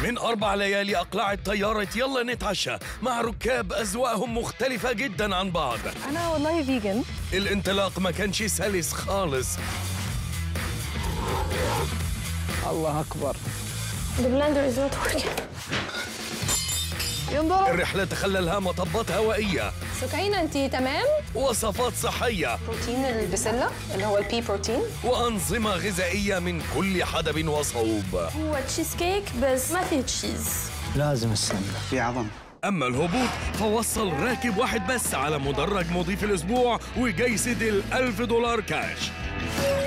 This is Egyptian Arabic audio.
من أربع ليالي أقلعت طيارة يلا نتعشى مع ركاب أذواقهم مختلفة جدا عن بعض انا والله فيجن الانطلاق ما كانش سلس خالص الله اكبر The blender is not working. ينضرب الرحلة تخللها مطبات هوائية سكينة انت تمام؟ وصفات صحية بروتين البسلة اللي هو البي بروتين وأنظمة غذائية من كل حدب وصوب هو تشيز كيك بس ما فيه تشيز لازم السمنه في عظم أما الهبوط فوصل راكب واحد بس على مدرج مضيف الأسبوع وجايزة الألف دولار كاش